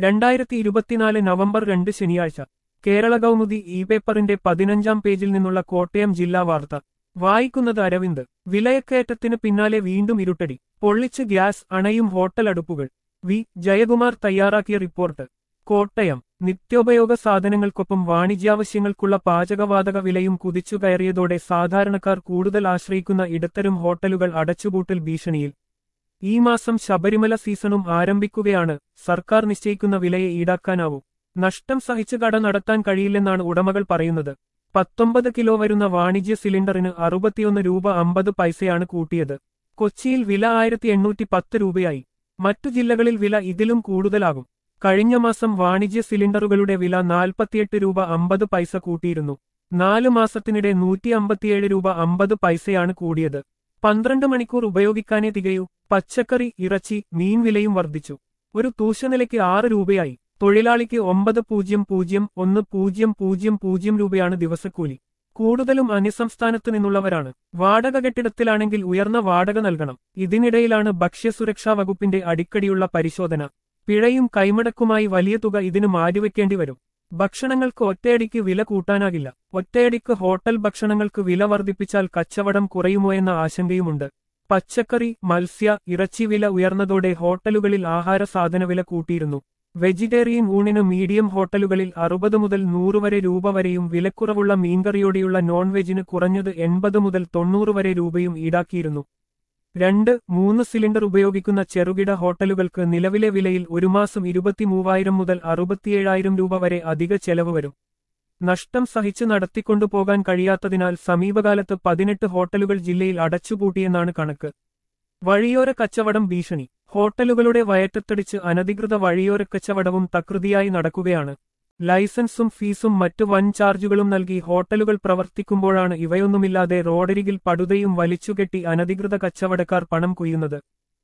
രണ്ടായിരത്തി ഇരുപത്തിനാല് നവംബർ രണ്ട് ശനിയാഴ്ച കേരള കൗമുദി ഇ പേപ്പറിന്റെ പതിനഞ്ചാം പേജിൽ നിന്നുള്ള കോട്ടയം ജില്ലാ വാർത്ത വായിക്കുന്നത് അരവിന്ദ് വിലയക്കയറ്റത്തിന് പിന്നാലെ വീണ്ടും ഇരുട്ടടി പൊള്ളിച്ച് ഗ്യാസ് അണയും ഹോട്ടൽ അടുപ്പുകൾ വി ജയകുമാർ തയ്യാറാക്കിയ റിപ്പോർട്ട് കോട്ടയം നിത്യോപയോഗ സാധനങ്ങൾക്കൊപ്പം വാണിജ്യാവശ്യങ്ങൾക്കുള്ള പാചകവാതക വിലയും കുതിച്ചു കയറിയതോടെ സാധാരണക്കാർ കൂടുതൽ ആശ്രയിക്കുന്ന ഇടത്തരം ഹോട്ടലുകൾ അടച്ചുപൂട്ടൽ ഭീഷണിയിൽ ഈ മാസം ശബരിമല സീസണും ആരംഭിക്കുകയാണ് സർക്കാർ നിശ്ചയിക്കുന്ന വിലയെ ഈടാക്കാനാവൂ നഷ്ടം സഹിച്ച് കട നടത്താൻ കഴിയില്ലെന്നാണ് ഉടമകൾ പറയുന്നത് പത്തൊമ്പത് കിലോ വരുന്ന വാണിജ്യ സിലിണ്ടറിന് അറുപത്തിയൊന്ന് രൂപ അമ്പത് പൈസയാണ് കൂട്ടിയത് കൊച്ചിയിൽ വില ആയിരത്തി എണ്ണൂറ്റി പത്ത് രൂപയായി മറ്റു ജില്ലകളിൽ വില ഇതിലും കൂടുതലാകും കഴിഞ്ഞ മാസം വാണിജ്യ സിലിണ്ടറുകളുടെ വില നാൽപ്പത്തിയെട്ട് രൂപ അമ്പത് പൈസ കൂട്ടിയിരുന്നു നാല് മാസത്തിനിടെ നൂറ്റി അമ്പത്തിയേഴ് രൂപ അമ്പത് പൈസയാണ് കൂടിയത് പന്ത്രണ്ട് മണിക്കൂർ ഉപയോഗിക്കാനേ തികയൂ പച്ചക്കറി ഇറച്ചി മീൻ വിലയും വർദ്ധിച്ചു ഒരു തൂശനിലയ്ക്ക് ആറ് രൂപയായി തൊഴിലാളിക്ക് ഒമ്പത് പൂജ്യം പൂജ്യം ഒന്ന് പൂജ്യം പൂജ്യം പൂജ്യം രൂപയാണ് ദിവസക്കൂലി കൂടുതലും അന്യസംസ്ഥാനത്ത് നിന്നുള്ളവരാണ് വാടക കെട്ടിടത്തിലാണെങ്കിൽ ഉയർന്ന വാടക നൽകണം ഇതിനിടയിലാണ് ഭക്ഷ്യസുരക്ഷാ വകുപ്പിന്റെ അടിക്കടിയുള്ള പരിശോധന പിഴയും കൈമടക്കുമായി വലിയ തുക ഇതിന് മാറ്റിവെക്കേണ്ടി വരും ഭക്ഷണങ്ങൾക്ക് ഒറ്റയടിക്ക് വില കൂട്ടാനാകില്ല ഒറ്റയടിക്ക് ഹോട്ടൽ ഭക്ഷണങ്ങൾക്ക് വില വർദ്ധിപ്പിച്ചാൽ കച്ചവടം കുറയുമോ എന്ന ആശങ്കയുമുണ്ട് പച്ചക്കറി മത്സ്യ ഇറച്ചി വില ഉയർന്നതോടെ ഹോട്ടലുകളിൽ ആഹാര സാധനവില കൂട്ടിയിരുന്നു വെജിറ്റേറിയൻ ഊണിന് മീഡിയം ഹോട്ടലുകളിൽ അറുപത് മുതൽ നൂറ് വരെ രൂപ വരെയും വിലക്കുറവുള്ള മീൻകറിയോടെയുള്ള നോൺ വെജിന് കുറഞ്ഞത് എൺപത് മുതൽ തൊണ്ണൂറ് വരെ രൂപയും ഈടാക്കിയിരുന്നു രണ്ട് മൂന്ന് സിലിണ്ടർ ഉപയോഗിക്കുന്ന ചെറുകിട ഹോട്ടലുകൾക്ക് നിലവിലെ വിലയിൽ ഒരു മാസം ഇരുപത്തിമൂവായിരം മുതൽ അറുപത്തിയേഴായിരം രൂപ വരെ അധിക ചെലവ് വരും നഷ്ടം സഹിച്ച് നടത്തിക്കൊണ്ടുപോകാൻ കഴിയാത്തതിനാൽ സമീപകാലത്ത് പതിനെട്ട് ഹോട്ടലുകൾ ജില്ലയിൽ അടച്ചുപൂട്ടിയെന്നാണ് കണക്ക് വഴിയോര കച്ചവടം ഭീഷണി ഹോട്ടലുകളുടെ വയറ്റത്തടിച്ച് അനധികൃത വഴിയോര കച്ചവടവും തകൃതിയായി നടക്കുകയാണ് ലൈസൻസും ഫീസും മറ്റു വൻ ചാർജുകളും നൽകി ഹോട്ടലുകൾ പ്രവർത്തിക്കുമ്പോഴാണ് ഇവയൊന്നുമില്ലാതെ റോഡരികിൽ പടുതയും വലിച്ചുകെട്ടി അനധികൃത കച്ചവടക്കാർ പണം കൊയ്യുന്നത്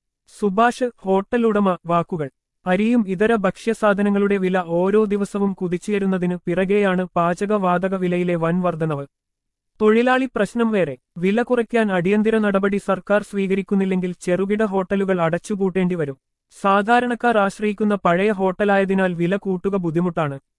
സുഭാഷ് ഹോട്ടൽ ഉടമ വാക്കുകൾ അരിയും ഇതര ഭക്ഷ്യസാധനങ്ങളുടെ വില ഓരോ ദിവസവും കുതിച്ചുയരുന്നതിന് പിറകെയാണ് പാചകവാതക വിലയിലെ വൻ വർധനവ് തൊഴിലാളി പ്രശ്നം വേറെ വില കുറയ്ക്കാൻ അടിയന്തര നടപടി സർക്കാർ സ്വീകരിക്കുന്നില്ലെങ്കിൽ ചെറുകിട ഹോട്ടലുകൾ അടച്ചുപൂട്ടേണ്ടി വരും സാധാരണക്കാർ ആശ്രയിക്കുന്ന പഴയ ഹോട്ടലായതിനാൽ വില കൂട്ടുക ബുദ്ധിമുട്ടാണ്